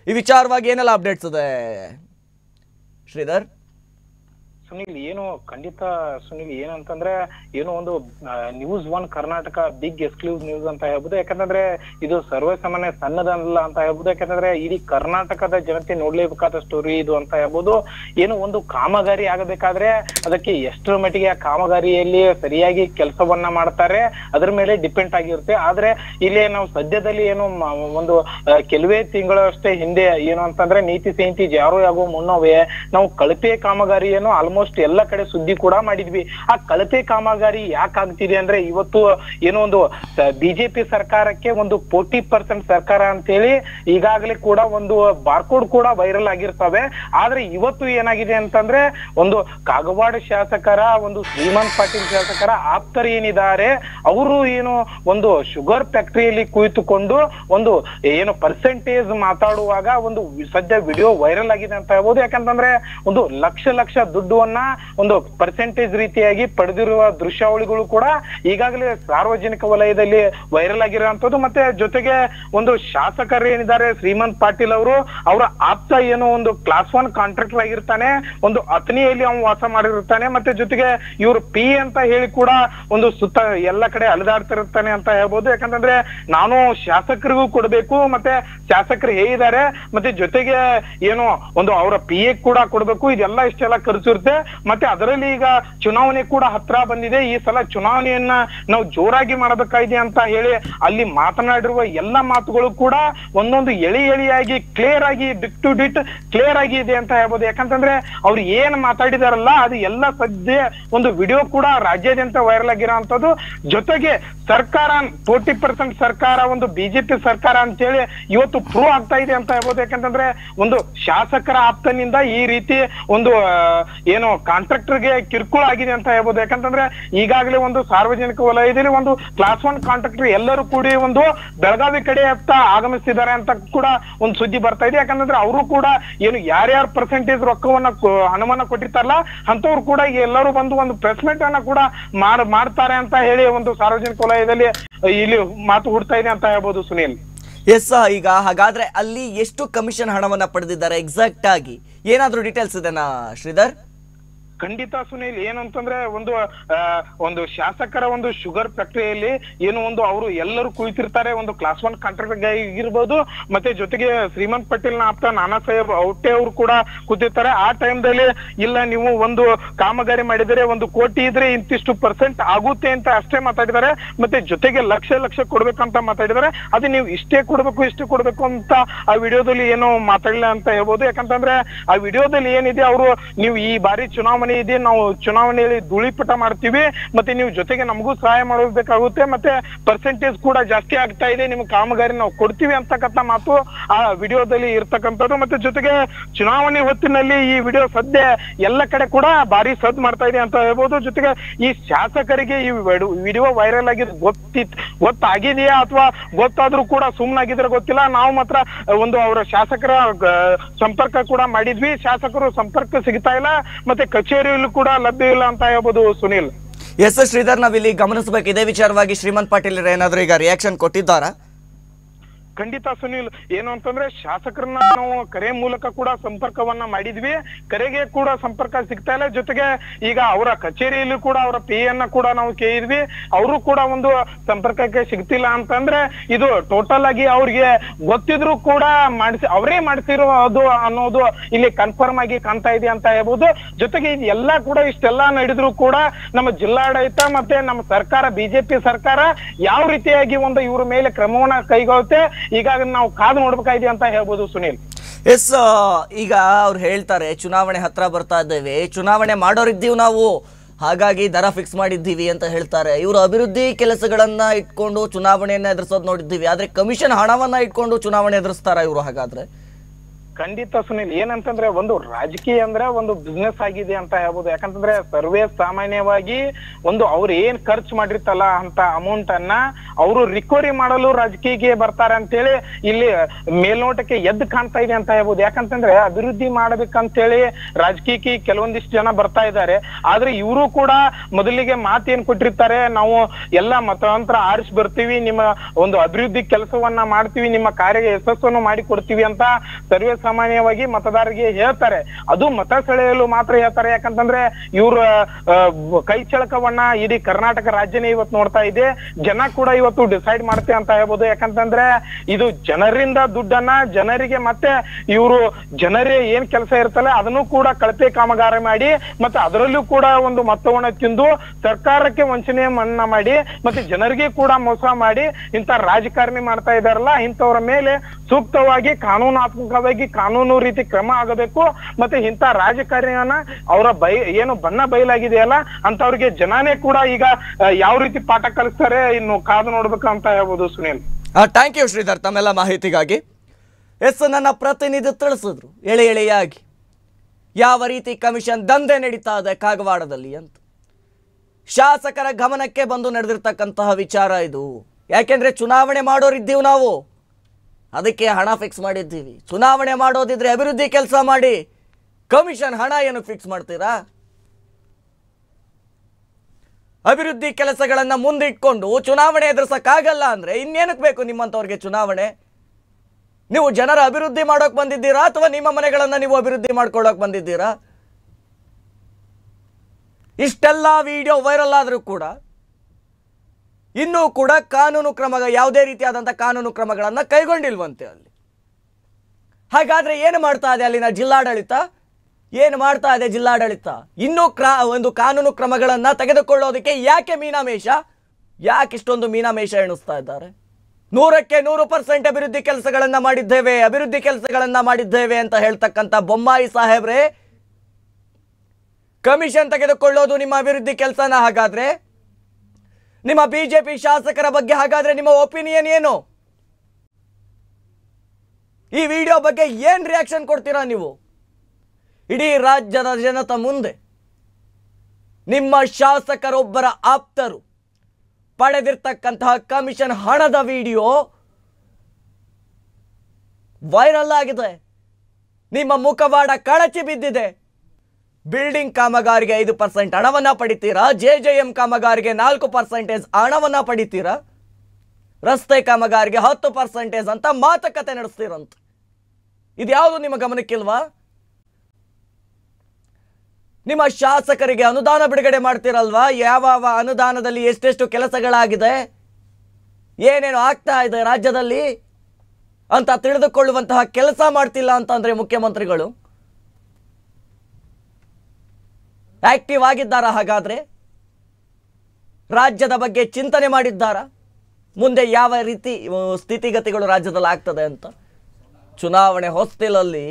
ಈ ವಿಚಾರವಾಗಿ ಏನೆಲ್ಲ ಅಪ್ಡೇಟ್ಸ್ ಇದೆ ಶ್ರೀಧರ್ ಸುನಿಲ್ ಏನು ಖಂಡಿತ ಸುನಿಲ್ ಏನಂತಂದ್ರೆ ಏನೋ ಒಂದು news one Karnataka big exclusive news ಅಂತ ಹೇಳ್ಬೋದು ಯಾಕಂತಂದ್ರೆ ಇದು ಸರ್ವೇ ಸಾಮಾನ್ಯ ಸಣ್ಣದಲ್ಲ ಅಂತ ಹೇಳ್ಬೋದು ಯಾಕಂತಂದ್ರೆ ಇಡೀ ಕರ್ನಾಟಕದ ಜನತೆ ನೋಡ್ಲೇಬೇಕಾದ ಸ್ಟೋರಿ ಇದು ಅಂತ ಹೇಳ್ಬೋದು ಏನು ಒಂದು ಕಾಮಗಾರಿ ಆಗಬೇಕಾದ್ರೆ ಅದಕ್ಕೆ ಎಷ್ಟರ ಮಟ್ಟಿಗೆ ಆ ಕಾಮಗಾರಿಯಲ್ಲಿ ಸರಿಯಾಗಿ ಕೆಲಸವನ್ನ ಮಾಡ್ತಾರೆ ಅದ್ರ ಮೇಲೆ ಡಿಪೆಂಡ್ ಆಗಿರುತ್ತೆ ಆದ್ರೆ ಇಲ್ಲಿ ನಾವು ಸದ್ಯದಲ್ಲಿ ಏನು ಮ- ಒಂದು ಆ, ಕೆಲವೇ ತಿಂಗಳಷ್ಟೇ ಹಿಂದೆ ಏನು ಅಂತಂದ್ರೆ ನೀತಿ ಸಂಹಿತೆ ಜಾರಿ ಆಗುವ ಮುನ್ನವೇ ನಾವು ಕಳಪೆ ಕಾಮಗಾರಿಯನ್ನು ಆಲ್ಮೋಸ್ಟ್ ಎಲ್ಲ ಕಡೆ ಸುದ್ದಿ ಕೂಡ ಮಾಡಿದ್ವಿ ಆ ಕಳಪೆ ಕಾಮಗಾರಿ ಯಾಕೆ ಆಗ್ತಿದೆ ಅಂದ್ರೆ ಇವತ್ತು ಏನೋ ಒಂದು ಬಿಜೆಪಿ ಸರ್ಕಾರಕ್ಕೆ ಒಂದು ಫೋರ್ಟಿ ಪರ್ಸೆಂಟ್ ಸರ್ಕಾರ ಅಂತೇಳಿ ಈಗಾಗಲೇ ಕೂಡ ಒಂದು ಬಾರ್ಕೋಡ್ ಕೂಡ ವೈರಲ್ ಆಗಿರ್ತವೆ ಆದ್ರೆ ಇವತ್ತು ಏನಾಗಿದೆ ಅಂತಂದ್ರೆ ಒಂದು ಕಾಗವಾಡ ಶಾಸಕರ ಒಂದು ಶ್ರೀಮಂತ್ ಪಾಟೀಲ್ ಶಾಸಕರ ಆಪ್ತರು ಏನಿದ್ದಾರೆ ಅವರು ಏನು ಒಂದು ಶುಗರ್ ಫ್ಯಾಕ್ಟರಿಯಲ್ಲಿ ಕುಳಿತುಕೊಂಡು ಒಂದು ಏನು ಪರ್ಸೆಂಟೇಜ್ ಮಾತಾಡುವಾಗ ಒಂದು ವಿ- ಸದ್ಯ ವಿಡಿಯೋ ವೈರಲ್ ಆಗಿದೆ ಅಂತ ಹೇಳ್ಬೋದು ಯಾಕಂತಂದ್ರೆ ಒಂದು ಲಕ್ಷ ಲಕ್ಷ ದುಡ್ಡನ್ನ ಒಂದು ಪರ್ಸೆಂಟೇಜ್ ರೀತಿಯಾಗಿ ಪಡೆದಿರುವ ದೃಶ್ಯಾವಳಿಗಳು ಕೂಡ ಈಗಾಗಲೇ ಸಾರ್ವಜನಿಕ ವಲಯದಲ್ಲಿ ವೈರಲ್ ಆಗಿರುವಂತದ್ದು ಮತ್ತೆ ಜೊತೆಗೆ ಒಂದು ಶಾಸಕರು ಏನಿದ್ದಾರೆ ಶ್ರೀಮಂತ್ ಪಾಟೀಲ್ ಅವರು ಅವರ ಆಪ್ತ ಏನು ಒಂದು ಕ್ಲಾಸ್ ಒನ್ ಕಾಂಟ್ರಾಕ್ಟರ್ ಆಗಿರ್ತಾನೆ ಒಂದು ಅತನಿಯಲ್ಲಿ ಅವನು ವಾಸ ಮಾಡಿರ್ತಾನೆ ಮತ್ತೆ ಜೊತೆಗೆ ಇವರು ಪಿ ಅಂತ ಹೇಳಿ ಕೂಡ ಒಂದು ಸುತ್ತ ಎಲ್ಲ ಕಡೆ ಅಲೆದಾಡ್ತಿರ್ತಾನೆ ಅಂತ ಹೇಳ್ಬೋದು ಯಾಕಂತಂದ್ರೆ ನಾನು ಶಾಸಕರಿಗೂ ಕೊಡ್ಬೇಕು ಮತ್ತೆ ಶಾಸಕರು ಹೇಗಿದ್ದಾರೆ ಮತ್ತೆ ಜೊತೆಗೆ ಏನು ಒಂದು ಅವರ ಪಿ ಎ ಕೂಡ ಕೊಡ್ಬೇಕು ಇದೆಲ್ಲ ಇಷ್ಟೆಲ್ಲ ಖರ್ಚಿರುತ್ತೆ ಮತ್ತೆ ಅದರಲ್ಲಿ ಈಗ ಚುನಾವಣೆ ಕೂಡ ಹತ್ರ ಬಂದಿದೆ ಈ ಸಲ ಚುನಾವಣೆಯನ್ನ ನಾವು ಜೋರಾಗಿ ಮಾಡಬೇಕಾಗಿದೆ ಅಂತ ಹೇಳಿ ಅಲ್ಲಿ ಮಾತನಾಡಿರುವ ಎಲ್ಲ ಮಾತುಗಳು ಕೂಡ ಒಂದೊಂದು ಎಳಿ ಎಳಿಯಾಗಿ ಕ್ಲಿಯರ್ ಆಗಿ ಡಿಟ್ ಟು ಡಿಟ್ ಕ್ಲಿಯರ್ ಆಗಿ ಇದೆ ಅಂತ ಹೇಳ್ಬೋದು ಯಾಕಂತಂದ್ರೆ ಅವ್ರು ಏನ್ ಮಾತಾಡಿದಾರಲ್ಲ ಅದು ಎಲ್ಲ ಸದ್ಯ ಒಂದು ವಿಡಿಯೋ ಕೂಡ ರಾಜ್ಯಾದ್ಯಂತ ವೈರಲ್ ಆಗಿರೋಂಥದ್ದು ಜೊತೆಗೆ ಸರ್ಕಾರ ಫೋರ್ಟಿ ಪರ್ಸೆಂಟ್ ಸರ್ಕಾರ ಒಂದು ಬಿಜೆಪಿ ಸರ್ಕಾರ ಅಂತೇಳಿ ಇವತ್ತು ಪ್ರೂವ್ ಆಗ್ತಾ ಇದೆ ಅಂತ ಹೇಳ್ಬೋದು ಯಾಕಂತಂದ್ರೆ ಒಂದು ಶಾಸಕರ ಆಪ್ತನಿಂದ ಈ ರೀತಿ ಒಂದು ಆ, ಏನು ಕಾಂಟ್ರಾಕ್ಟರ್ಗೆ ಕಿರುಕುಳ ಆಗಿದೆ ಅಂತ ಹೇಳ್ಬೋದು ಯಾಕಂತಂದ್ರೆ ಈಗಾಗಲೇ ಒಂದು ಸಾರ್ವಜನಿಕ ವಲಯದಲ್ಲಿ ಒಂದು ಕ್ಲಾಸ್ ಒನ್ ಕಾಂಟ್ರಾಕ್ಟರ್ ಎಲ್ಲರೂ ಕೂಡಿ ಒಂದು ಬೆಳಗಾವಿ ಕಡೆ ಹತ್ತ ಆಗಮಿಸಿದ್ದಾರೆ ಅಂತ ಕೂಡ ಒಂದು ಸುದ್ದಿ ಬರ್ತಾ ಇದೆ ಯಾಕಂತಂದ್ರೆ ಅವರು ಕೂಡ ಏನು ಯಾರ್ಯಾರು ಪರ್ಸೆಂಟೇಜ್ ರೊಕ್ಕವನ್ನ ಕೊ- ಹಣವನ್ನ ಕೊಟ್ಟಿರ್ತಾರಲ್ಲ ಅಂತವ್ರು ಕೂಡ ಈಗ ಎಲ್ಲರೂ ಬಂದು ಒಂದು ಪ್ರೆಸ್ ಮೀಟ್ ಅನ್ನ ಕೂಡ ಮಾಡ್ ಮಾಡ್ತಾರೆ ಅಂತ ಹೇಳಿ ಒಂದು ಸಾರ್ವಜನಿಕ ವಲಯದಲ್ಲಿ ಇಲ್ಲಿ ಮಾತು ಹುಡ್ತಾ ಇದೆ ಅಂತ ಹೇಳ್ಬೋದು ಸುನೀಲ್ ಎಸ್ ಈಗ ಹಾಗಾದ್ರೆ ಅಲ್ಲಿ ಎಷ್ಟು ಕಮಿಷನ್ ಹಣವನ್ನ ಪಡೆದಿದ್ದಾರೆ ಎಕ್ಸಾಕ್ಟ್ ಆಗಿ ಏನಾದ್ರೂ ಡೀಟೇಲ್ಸ್ ಇದೆನಾ ಶ್ರೀಧರ್ ಖಂಡಿತ ಸುನೀಲ್ ಏನಂತಂದ್ರೆ ಒಂದು ಆ, ಒಂದು ಶಾಸಕರ ಒಂದು ಶುಗರ್ ಫ್ಯಾಕ್ಟರಿಯಲ್ಲಿ ಏನು ಒಂದು ಅವರು ಎಲ್ಲರೂ ಕುಳಿತಿರ್ತಾರೆ ಒಂದು ಕ್ಲಾಸ್ ಒನ್ ಕಾಂಟ್ರಾಕ್ಟರ್ ಇರ್ಬೋದು ಮತ್ತೆ ಜೊತೆಗೆ ಶ್ರೀಮಂತ್ ಪಟೇಲ್ ನ ಆಪ್ತ ನಾನಾ ಸಾಹೇಬ್ ಔಟೆ ಅವರು ಕೂಡ ಕೂತಿರ್ತಾರೆ ಆ ಟೈಮ್ದಲ್ಲಿ ಇಲ್ಲ ನೀವು ಒಂದು ಕಾಮಗಾರಿ ಮಾಡಿದರೆ ಒಂದು ಕೋಟಿ ಇದ್ರೆ ಇಂತಿಷ್ಟು ಪರ್ಸೆಂಟ್ ಆಗುತ್ತೆ ಅಂತ ಅಷ್ಟೇ ಮಾತಾಡಿದ್ದಾರೆ ಮತ್ತೆ ಜೊತೆಗೆ ಲಕ್ಷ ಲಕ್ಷ ಕೊಡ್ಬೇಕಂತ ಮಾತಾಡಿದ್ದಾರೆ ಅದು ನೀವು ಇಷ್ಟೇ ಕೊಡ್ಬೇಕು ಇಷ್ಟೇ ಕೊಡ್ಬೇಕು ಅಂತ ಆ ವಿಡಿಯೋದಲ್ಲಿ ಏನು ಮಾತಾಡಿಲ್ಲ ಅಂತ ಹೇಳ್ಬೋದು ಯಾಕಂತಂದ್ರೆ ಆ ವಿಡಿಯೋದಲ್ಲಿ ಏನಿದೆ ಅವರು ನೀವು ಈ ಬಾರಿ ಚುನಾವಣೆ ಇದೆ ನಾವು ಚುನಾವಣೆಯಲ್ಲಿ ಧೂಳಿಪಟ ಮಾಡ್ತೀವಿ ಮತ್ತೆ ನೀವು ಜೊತೆಗೆ ನಮಗೂ ಸಹಾಯ ಮಾಡಬೇಕಾಗುತ್ತೆ ಮತ್ತೆ ಪರ್ಸೆಂಟೇಜ್ ಕೂಡ ಜಾಸ್ತಿ ಆಗ್ತಾ ಇದೆ ನಿಮ್ಗೆ ಕಾಮಗಾರಿ ನಾವು ಕೊಡ್ತೀವಿ ಅಂತಕ್ಕಂಥ ಮಾತು ಆ ವಿಡಿಯೋದಲ್ಲಿ ಇರ್ತಕ್ಕಂಥದ್ದು ಮತ್ತೆ ಜೊತೆಗೆ ಚುನಾವಣೆ ಹೊತ್ತಿನಲ್ಲಿ ಈ ವಿಡಿಯೋ ಸದ್ಯ ಎಲ್ಲ ಕಡೆ ಕೂಡ ಭಾರಿ ಸದ್ ಮಾಡ್ತಾ ಇದೆ ಅಂತ ಹೇಳ್ಬೋದು ಜೊತೆಗೆ ಈ ಶಾಸಕರಿಗೆ ಈ ವಿಡಿಯೋ ವೈರಲ್ ಆಗಿದ್ದು ಗೊತ್ತಿತ್ ಗೊತ್ತಾಗಿದೆಯಾ ಅಥವಾ ಗೊತ್ತಾದ್ರೂ ಕೂಡ ಸುಮ್ಮನಾಗಿದ್ರೆ ಗೊತ್ತಿಲ್ಲ ನಾವು ಮಾತ್ರ ಒಂದು ಅವರ ಶಾಸಕರ ಗ- ಸಂಪರ್ಕ ಕೂಡ ಮಾಡಿದ್ವಿ ಶಾಸಕರು ಸಂಪರ್ಕ ಸಿಗ್ತಾ ಇಲ್ಲ ಮತ್ತೆ ಕಚೇರಿಯಲ್ಲೂ ಕೂಡ ಲಭ್ಯ ಇಲ್ಲ ಅಂತ ಹೇಳ್ಬೋದು ಸುನೀಲ್ ಎಸ್ ಶ್ರೀಧರ್ ನಾವಿಲ್ಲಿ ಗಮನಿಸಬೇಕು ಇದೇ ವಿಚಾರವಾಗಿ ಶ್ರೀಮಂತ್ ಪಾಟೀಲ್ ಏನಾದ್ರೂ ಈಗ ರಿಯಾಕ್ಷನ್ ಕೊಟ್ಟಿದ್ದಾರಾ ಖಂಡಿತ ಸುನೀಲ್ ಏನು ಅಂತಂದ್ರೆ ಶಾಸಕರನ್ನ ನಾವು ಕರೆ ಮೂಲಕ ಕೂಡ ಸಂಪರ್ಕವನ್ನ ಮಾಡಿದ್ವಿ ಕರೆಗೆ ಕೂಡ ಸಂಪರ್ಕ ಸಿಗ್ತಾ ಇಲ್ಲ ಜೊತೆಗೆ ಈಗ ಅವರ ಕಚೇರಿಯಲ್ಲಿ ಕೂಡ ಅವರ ಪಿ ಅನ್ನ ಕೂಡ ನಾವು ಕೇಳಿದ್ವಿ ಅವರು ಕೂಡ ಒಂದು ಸಂಪರ್ಕಕ್ಕೆ ಸಿಗ್ತಿಲ್ಲ ಅಂತಂದ್ರೆ ಇದು ಟೋಟಲ್ ಆಗಿ ಅವ್ರಿಗೆ ಗೊತ್ತಿದ್ರು ಕೂಡ ಮಾಡಿಸಿ ಅವರೇ ಮಾಡಿಸಿರೋದು ಅನ್ನೋದು ಇಲ್ಲಿ ಕನ್ಫರ್ಮ್ ಆಗಿ ಕಾಣ್ತಾ ಇದೆ ಅಂತ ಹೇಳ್ಬೋದು ಜೊತೆಗೆ ಇದು ಎಲ್ಲ ಕೂಡ ಇಷ್ಟೆಲ್ಲ ನಡೆದ್ರು ಕೂಡ ನಮ್ಮ ಜಿಲ್ಲಾಡಳಿತ ಮತ್ತೆ ನಮ್ಮ ಸರ್ಕಾರ ಬಿಜೆಪಿ ಸರ್ಕಾರ ಯಾವ ರೀತಿಯಾಗಿ ಒಂದು ಇವ್ರ ಮೇಲೆ ಕ್ರಮವನ್ನ ಕೈಗೊಳ್ಳುತ್ತೆ ಈಗಾಗ ನಾವು ಕಾದು ನೋಡ್ಬೇಕಾಗಿದೆ ಅಂತ ಹೇಳ್ಬೋದು ಸುನೀಲ್ ಎಸ್ ಈಗ ಅವ್ರು ಹೇಳ್ತಾರೆ ಚುನಾವಣೆ ಹತ್ರ ಬರ್ತಾ ಇದ್ದೇವೆ ಚುನಾವಣೆ ಮಾಡೋರಿದ್ದೀವಿ ನಾವು ಹಾಗಾಗಿ ದರ ಫಿಕ್ಸ್ ಮಾಡಿದ್ದೀವಿ ಅಂತ ಹೇಳ್ತಾರೆ ಇವರು ಅಭಿವೃದ್ಧಿ ಕೆಲಸಗಳನ್ನ ಇಟ್ಕೊಂಡು ಚುನಾವಣೆಯನ್ನ ಎದುರಿಸೋದು ನೋಡಿದ್ದೀವಿ ಆದ್ರೆ ಕಮಿಷನ್ ಹಣವನ್ನ ಇಟ್ಕೊಂಡು ಚುನಾವಣೆ ಎದುರಿಸ್ತಾರ ಇವರು ಹಾಗಾದ್ರೆ ಖಂಡಿತ ಸುನಿಲ್ ಏನಂತಂದ್ರೆ ಒಂದು ರಾಜಕೀಯ ಅಂದ್ರೆ ಒಂದು ಬಿಸ್ನೆಸ್ ಆಗಿದೆ ಅಂತ ಹೇಳ್ಬೋದು ಯಾಕಂತಂದ್ರೆ ಸರ್ವೇ ಸಾಮಾನ್ಯವಾಗಿ ಒಂದು ಅವ್ರು ಏನ್ ಖರ್ಚು ಮಾಡಿರ್ತಲ್ಲ ಅಂತ ಅಮೌಂಟ್ ಅನ್ನ ಅವರು ರಿಕವರಿ ಮಾಡಲು ರಾಜಕೀಯಕ್ಕೆ ಬರ್ತಾರೆ ಅಂತೇಳಿ ಇಲ್ಲಿ ಮೇಲ್ನೋಟಕ್ಕೆ ಎದ್ದು ಕಾಣ್ತಾ ಇದೆ ಅಂತ ಹೇಳ್ಬೋದು ಯಾಕಂತಂದ್ರೆ ಅಭಿವೃದ್ಧಿ ಮಾಡ್ಬೇಕಂತೇಳಿ ರಾಜಕೀಯಕ್ಕೆ ಕೆಲವೊಂದಿಷ್ಟು ಜನ ಬರ್ತಾ ಇದ್ದಾರೆ ಆದ್ರೆ ಇವರು ಕೂಡ ಮೊದಲಿಗೆ ಮಾತೇನ್ ಕೊಟ್ಟಿರ್ತಾರೆ ನಾವು ಎಲ್ಲಾ ಮತಾಂತರ ಆರಿಸಿ ಬರ್ತೀವಿ ನಿಮ್ಮ ಒಂದು ಅಭಿವೃದ್ಧಿ ಕೆಲಸವನ್ನ ಮಾಡ್ತೀವಿ ನಿಮ್ಮ ಕಾರ್ಯ ಯಶಸ್ಸನ್ನು ಮಾಡಿ ಕೊಡ್ತೀವಿ ಅಂತ ಸರ್ವೇ ಸಾಮಾನ್ಯವಾಗಿ ಮತದಾರರಿಗೆ ಹೇಳ್ತಾರೆ ಅದು ಮತ ಸೆಳೆಯಲು ಮಾತ್ರ ಹೇಳ್ತಾರೆ ಯಾಕಂತಂದ್ರೆ ಇವ್ರ ಆ, ಕೈ ಚಳಕವನ್ನ ಇಡೀ ಕರ್ನಾಟಕ ರಾಜ್ಯನೇ ಇವತ್ತು ನೋಡ್ತಾ ಇದೆ ಜನ ಕೂಡ ಇವತ್ತು ಡಿಸೈಡ್ ಮಾಡ್ತೆ ಅಂತ ಹೇಳ್ಬೋದು ಯಾಕಂತಂದ್ರೆ ಇದು ಜನರಿಂದ ದುಡ್ಡನ್ನ ಜನರಿಗೆ ಮತ್ತೆ ಇವರು ಜನರೇ ಏನ್ ಕೆಲಸ ಇರ್ತಲ್ಲ ಅದನ್ನು ಕೂಡ ಕಳಪೆ ಕಾಮಗಾರಿ ಮಾಡಿ ಮತ್ತೆ ಅದರಲ್ಲೂ ಕೂಡ ಒಂದು ಮೊತ್ತವನ್ನ ತಿಂದು ಸರ್ಕಾರಕ್ಕೆ ವಂಚನೆ ಮನ್ನಾ ಮಾಡಿ ಮತ್ತೆ ಜನರಿಗೆ ಕೂಡ ಮೋಸ ಮಾಡಿ ಇಂತ ರಾಜಕಾರಣಿ ಮಾಡ್ತಾ ಇದಾರಲ್ಲ ಇಂಥವ್ರ ಮೇಲೆ ಸೂಕ್ತವಾಗಿ ಕಾನೂನಾತ್ಮಕವಾಗಿ ಕಾನೂನು ರೀತಿ ಕ್ರಮ ಆಗಬೇಕು ಮತ್ತೆ ಇಂತ ರಾಜಕಾರಣಿಯನ್ನ ಅವರ ಬೈ ಏನು ಬಣ್ಣ ಬಯಲಾಗಿದೆಯಲ್ಲ ಅಂತವ್ರಿಗೆ ಜನನೇ ಕೂಡ ಈಗ ಆ, ಯಾವ ರೀತಿ ಪಾಠ ಕಲಿಸ್ತಾರೆ ಇನ್ನು ಕಾದು ನೋಡ್ಬೇಕು ಅಂತ ಹೇಳ್ಬೋದು ಸುನೀಲ್ ಥ್ಯಾಂಕ್ ಯು ಶ್ರೀಧರ್ ತಮ್ಮೆಲ್ಲ ಮಾಹಿತಿಗಾಗಿ ಎಸ್ ನನ್ನ ಪ್ರತಿನಿಧಿ ತಿಳಿಸಿದ್ರು ಎಳೆ ಎಳೆಯಾಗಿ ಯಾವ ರೀತಿ ಕಮಿಷನ್ ದಂಧೆ ನಡೀತಾ ಇದೆ ಕಾಗವಾಡದಲ್ಲಿ ಅಂತ ಶಾಸಕರ ಗಮನಕ್ಕೆ ಬಂದು ನಡೆದಿರ್ತಕ್ಕಂತಹ ವಿಚಾರ ಇದು ಯಾಕೆಂದ್ರೆ ಚುನಾವಣೆ ಮಾಡೋರಿದ್ದೀವಿ ನಾವು ಅದಕ್ಕೆ ಹಣ ಫಿಕ್ಸ್ ಮಾಡಿದ್ದೀವಿ ಚುನಾವಣೆ ಮಾಡೋದಿದ್ರೆ ಅಭಿವೃದ್ಧಿ ಕೆಲಸ ಮಾಡಿ ಕಮಿಷನ್ ಹಣ ಏನು ಫಿಕ್ಸ್ ಮಾಡ್ತೀರಾ ಅಭಿವೃದ್ಧಿ ಕೆಲಸಗಳನ್ನ ಮುಂದಿಟ್ಕೊಂಡು ಚುನಾವಣೆ ಎದುರಿಸಕ್ಕಾಗಲ್ಲ ಅಂದ್ರೆ ಇನ್ನೇನಕ್ಕೆ ಬೇಕು ನಿಮ್ಮಂಥವ್ರಿಗೆ ಚುನಾವಣೆ ನೀವು ಜನರ ಅಭಿವೃದ್ಧಿ ಮಾಡೋಕ್ ಬಂದಿದ್ದೀರಾ ಅಥವಾ ನಿಮ್ಮ ಮನೆಗಳನ್ನ ನೀವು ಅಭಿವೃದ್ಧಿ ಮಾಡ್ಕೊಳ್ಳೋಕ್ ಬಂದಿದ್ದೀರಾ ಇಷ್ಟೆಲ್ಲ ವಿಡಿಯೋ ವೈರಲ್ ಆದರೂ ಕೂಡ ಇನ್ನೂ ಕೂಡ ಕಾನೂನು ಕ್ರಮ ಯಾವುದೇ ರೀತಿಯಾದಂಥ ಕಾನೂನು ಕ್ರಮಗಳನ್ನು ಕೈಗೊಂಡಿಲ್ವಂತೆ ಅಲ್ಲಿ ಹಾಗಾದ್ರೆ ಏನು ಮಾಡ್ತಾ ಇದೆ ಅಲ್ಲಿನ ಜಿಲ್ಲಾಡಳಿತ ಏನು ಮಾಡ್ತಾ ಇದೆ ಜಿಲ್ಲಾಡಳಿತ ಇನ್ನೂ ಕ್ರಾ ಒಂದು ಕಾನೂನು ಕ್ರಮಗಳನ್ನು ತೆಗೆದುಕೊಳ್ಳೋದಕ್ಕೆ ಯಾಕೆ ಮೀನಾಮೇಷ ಯಾಕೆ ಇಷ್ಟೊಂದು ಮೀನಾಮೇಷ ಎಣಿಸ್ತಾ ಇದ್ದಾರೆ ನೂರಕ್ಕೆ ನೂರು ಪರ್ಸೆಂಟ್ ಅಭಿವೃದ್ಧಿ ಕೆಲಸಗಳನ್ನ ಮಾಡಿದ್ದೇವೆ ಅಭಿವೃದ್ಧಿ ಕೆಲಸಗಳನ್ನ ಮಾಡಿದ್ದೇವೆ ಅಂತ ಹೇಳ್ತಕ್ಕಂಥ ಬೊಮ್ಮಾಯಿ ಸಾಹೇಬ್ರೆ ಕಮಿಷನ್ ತೆಗೆದುಕೊಳ್ಳೋದು ನಿಮ್ಮ ಅಭಿವೃದ್ಧಿ ಕೆಲಸನ ಹಾಗಾದ್ರೆ ನಿಮ್ಮ ಬಿಜೆಪಿ ಶಾಸಕರ ಬಗ್ಗೆ ಹಾಗಾದ್ರೆ ನಿಮ್ಮ ಒಪಿನಿಯನ್ ಏನು ಈ ವಿಡಿಯೋ ಬಗ್ಗೆ ಏನ್ ರಿಯಾಕ್ಷನ್ ಕೊಡ್ತೀರಾ ನೀವು ಇಡೀ ರಾಜ್ಯದ ಜನತ ಮುಂದೆ ನಿಮ್ಮ ಶಾಸಕರೊಬ್ಬರ ಆಪ್ತರು ಪಡೆದಿರ್ತಕ್ಕಂತಹ ಕಮಿಷನ್ ಹಣದ ವಿಡಿಯೋ ವೈರಲ್ ಆಗಿದೆ ನಿಮ್ಮ ಮುಖವಾಡ ಕಳಚಿ ಬಿದ್ದಿದೆ ಬಿಲ್ಡಿಂಗ್ ಕಾಮಗಾರಿಗೆ ಐದು ಪರ್ಸೆಂಟ್ ಹಣವನ್ನ ಪಡಿತೀರಾ ಜೆ ಜೆ ಎಂ ಕಾಮಗಾರಿಗೆ ನಾಲ್ಕು ಪರ್ಸೆಂಟೇಜ್ ಹಣವನ್ನ ಪಡಿತೀರಾ ರಸ್ತೆ ಕಾಮಗಾರಿಗೆ ಹತ್ತು ಪರ್ಸೆಂಟೇಜ್ ಅಂತ ಮಾತುಕತೆ ನಡೆಸ್ತೀರಂತ ಇದ್ಯಾವುದು ನಿಮ್ಮ ಗಮನಕ್ಕಿಲ್ವಾ ನಿಮ್ಮ ಶಾಸಕರಿಗೆ ಅನುದಾನ ಬಿಡುಗಡೆ ಮಾಡ್ತೀರಲ್ವಾ ಯಾವ ಅನುದಾನದಲ್ಲಿ ಎಷ್ಟೆಷ್ಟು ಕೆಲಸಗಳಾಗಿದೆ ಏನೇನು ಆಗ್ತಾ ಇದೆ ರಾಜ್ಯದಲ್ಲಿ ಅಂತ ತಿಳಿದುಕೊಳ್ಳುವಂತಹ ಕೆಲಸ ಮಾಡ್ತಿಲ್ಲ ಅಂತಂದ್ರೆ ಮುಖ್ಯಮಂತ್ರಿಗಳು ಆಕ್ಟಿವ್ ಆಗಿದ್ದಾರಾ ಹಾಗಾದ್ರೆ ರಾಜ್ಯದ ಬಗ್ಗೆ ಚಿಂತನೆ ಮಾಡಿದ್ದಾರಾ ಮುಂದೆ ಯಾವ ರೀತಿ ಆ, ಸ್ಥಿತಿಗತಿಗಳು ರಾಜ್ಯದಲ್ಲಿ ಆಗ್ತದೆ ಅಂತ ಚುನಾವಣೆ ಹೊಸ್ತಿಲಲ್ಲಿ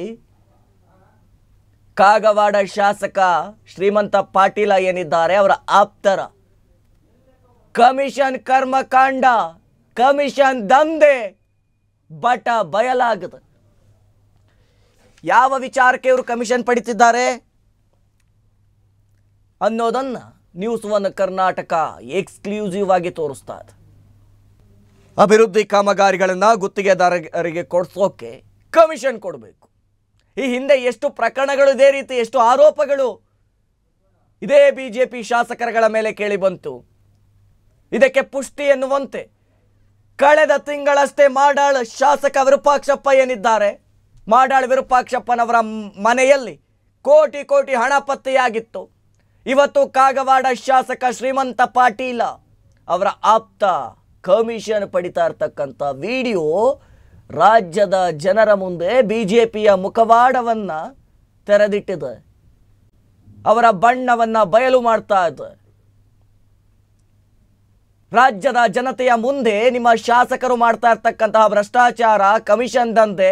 ಕಾಗವಾಡ ಶಾಸಕ ಶ್ರೀಮಂತ ಪಾಟೀಲ ಏನಿದ್ದಾರೆ ಅವರ ಆಪ್ತರ ಕಮಿಷನ್ ಕರ್ಮಕಾಂಡ ಕಮಿಷನ್ ದಂಧೆ ಬಟ ಬಯಲಾಗದ ಯಾವ ವಿಚಾರಕ್ಕೆ ಇವರು ಕಮಿಷನ್ ಪಡಿತಿದ್ದಾರೆ ಅನ್ನೋದನ್ನ ನ್ಯೂಸ್ ಒನ್ ಕರ್ನಾಟಕ ಎಕ್ಸ್ಕ್ಲೂಸಿವ್ ಆಗಿ ತೋರಿಸ್ತಾ ಇದೆ ಅಭಿವೃದ್ಧಿ ಕಾಮಗಾರಿಗಳನ್ನ ಗುತ್ತಿಗೆದಾರರಿಗೆ ಕೊಡಿಸೋಕೆ ಕಮಿಷನ್ ಕೊಡಬೇಕು ಈ ಹಿಂದೆ ಎಷ್ಟು ಪ್ರಕರಣಗಳು ಇದೇ ರೀತಿ ಎಷ್ಟು ಆರೋಪಗಳು ಇದೇ ಬಿಜೆಪಿ ಶಾಸಕರುಗಳ ಮೇಲೆ ಕೇಳಿ ಬಂತು ಇದಕ್ಕೆ ಪುಷ್ಟಿ ಎನ್ನುವಂತೆ ಕಳೆದ ತಿಂಗಳಷ್ಟೇ ಮಾಡಾಳ್ ಶಾಸಕ ವಿರೂಪಾಕ್ಷಪ್ಪ ಏನಿದ್ದಾರೆ ಮಾಡಾಳ್ ವಿರೂಪಾಕ್ಷಪ್ಪನವರ ಮ್- ಮನೆಯಲ್ಲಿ ಕೋಟಿ ಕೋಟಿ ಹಣ ಪತ್ತೆಯಾಗಿತ್ತು ಇವತ್ತು ಕಾಗವಾಡ ಶಾಸಕ ಶ್ರೀಮಂತ ಪಾಟೀಲ ಅವರ ಆಪ್ತ ಕಮಿಷನ್ ಪಡಿತಾ ಇರ್ತಕ್ಕಂಥ ವಿಡಿಯೋ ರಾಜ್ಯದ ಜನರ ಮುಂದೆ ಬಿಜೆಪಿಯ ಮುಖವಾಡವನ್ನ ತೆರೆದಿಟ್ಟಿದೆ ಅವರ ಬಣ್ಣವನ್ನ ಬಯಲು ಮಾಡ್ತಾ ಇದೆ ರಾಜ್ಯದ ಜನತೆಯ ಮುಂದೆ ನಿಮ್ಮ ಶಾಸಕರು ಮಾಡ್ತಾ ಇರ್ತಕ್ಕಂತಹ ಭ್ರಷ್ಟಾಚಾರ ಕಮಿಷನ್ ದಂಧೆ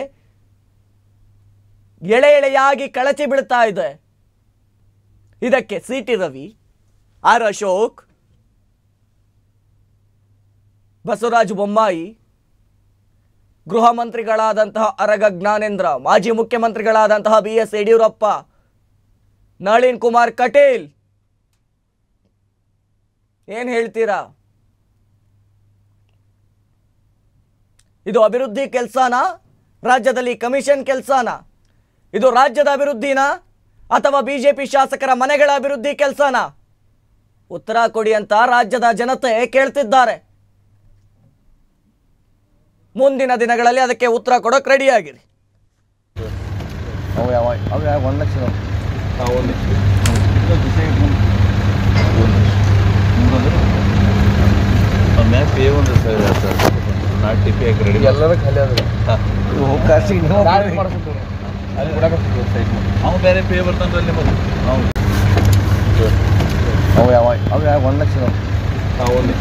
ಎಳೆ ಎಳೆಯಾಗಿ ಕಳಚಿ ಬೀಳ್ತಾ ಇದೆ ಇದಕ್ಕೆ C T Ravi R Ashok Basavaraj Bommai ಗೃಹ ಮಂತ್ರಿಗಳಾದಂತಹ ಅರಗ ಜ್ಞಾನೇಂದ್ರ ಮಾಜಿ ಮುಖ್ಯಮಂತ್ರಿಗಳಾದಂತಹ ಬಿ ಎಸ್ ಯಡಿಯೂರಪ್ಪ ನಳಿನ್ ಕುಮಾರ್ ಕಟೀಲ್ ಏನ್ ಹೇಳ್ತೀರಾ ಇದು ಅಭಿವೃದ್ಧಿ ಕೆಲಸನ ರಾಜ್ಯದಲ್ಲಿ ಕಮಿಷನ್ ಕೆಲಸನ ಇದು ರಾಜ್ಯದ ಅಭಿವೃದ್ಧಿನ ಅಥವಾ ಬಿಜೆಪಿ ಶಾಸಕರ ಮನೆಗಳ ಅಭಿವೃದ್ಧಿ ಕೆಲಸನ ಉತ್ತರ ಕೊಡಿ ಅಂತ ರಾಜ್ಯದ ಜನತೆ ಕೇಳ್ತಿದ್ದಾರೆ ಮುಂದಿನ ದಿನಗಳಲ್ಲಿ ಅದಕ್ಕೆ ಉತ್ತರ ಕೊಡೋಕೆ ರೆಡಿಯಾಗಿರಿ ಅವು ಯಾವ ಅವು ಯಾವ ಒಂದು ಲಕ್ಷ ಒಂದು ಮ್ಯಾಪ್ ಏ ಒಂದು ಸರ್ ಸರ್ ನಾಟ್ ಟಿ ಪಿ ಹಾಕಿ ರೆಡಿ ಎಲ್ಲರೂ ಖಾಲಿ ಅದ ಹೋಗ್ಕಾಸಿ ನೀವು ಅವ ಬೇರೆ ಪೇ ಬರ್ತಾನೆ ಅಲ್ಲಿ ಮತ್ತೆ ನಾವು ಅವು ಯಾವ ಅವು ಯಾವ ಒಂದು ಲಕ್ಷ ಒಂದು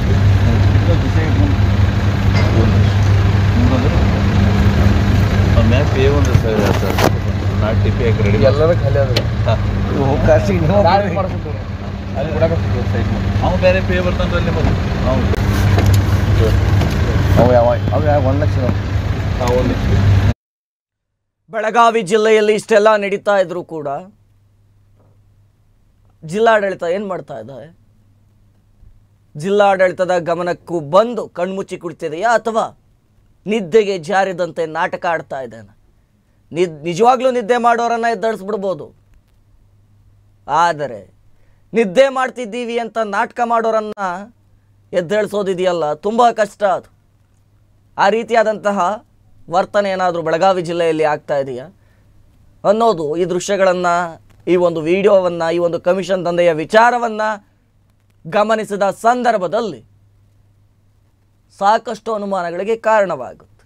ಮ್ಯಾಪ್ ಏ ಒಂದು ಸರ್ ಸರ್ ನಾಟ್ ಟಿ ಪಿ ಹಾಕಿ ರೆಡಿ ಎಲ್ಲರೂ ಖಾಲಿ ಅದ ಹೋಗ್ಕಾಸಿ ನೀವು ಅವ ಬೇರೆ ಪೇ ಬರ್ತಾನೆ ಅಲ್ಲಿ ಮತ್ತೆ ನಾವು ಅವು ಯಾವ ಅವು ಯಾವ ಒಂದು ಲಕ್ಷ ಒಂದು ಬೆಳಗಾವಿ ಜಿಲ್ಲೆಯಲ್ಲಿ ಇಷ್ಟೆಲ್ಲ ನಡೀತಾ ಇದ್ರು ಕೂಡ ಜಿಲ್ಲಾಡಳಿತ ಏನು ಮಾಡ್ತಾ ಇದ್ದಾರೆ ಜಿಲ್ಲಾಡಳಿತದ ಗಮನಕ್ಕೂ ಬಂದು ಕಣ್ಮುಚ್ಚಿ ಕುಳಿತಿದೆಯಾ ಅಥವಾ ನಿದ್ದೆಗೆ ಜಾರಿದಂತೆ ನಾಟಕ ಆಡ್ತಾ ಇದ್ದಾನೆ ನಿದ್ ನಿಜವಾಗ್ಲೂ ನಿದ್ದೆ ಮಾಡೋರನ್ನ ಎದ್ದಳಿಸ್ಬಿಡ್ಬೋದು ಆದರೆ ನಿದ್ದೆ ಮಾಡ್ತಿದ್ದೀವಿ ಅಂತ ನಾಟಕ ಮಾಡೋರನ್ನ ಎದ್ದೇಳಿಸೋದಿದೆಯಲ್ಲ ತುಂಬ ಕಷ್ಟ ಅದು ಆ ರೀತಿಯಾದಂತಹ ವರ್ತನೆ ಏನಾದರೂ ಬೆಳಗಾವಿ ಜಿಲ್ಲೆಯಲ್ಲಿ ಆಗ್ತಾ ಇದೆಯಾ ಅನ್ನೋದು ಈ ದೃಶ್ಯಗಳನ್ನು ಈ ಒಂದು ವಿಡಿಯೋವನ್ನು ಈ ಒಂದು ಕಮಿಷನ್ ದಂಧೆಯ ವಿಚಾರವನ್ನು ಗಮನಿಸಿದ ಸಂದರ್ಭದಲ್ಲಿ ಸಾಕಷ್ಟು ಅನುಮಾನಗಳಿಗೆ ಕಾರಣವಾಗುತ್ತೆ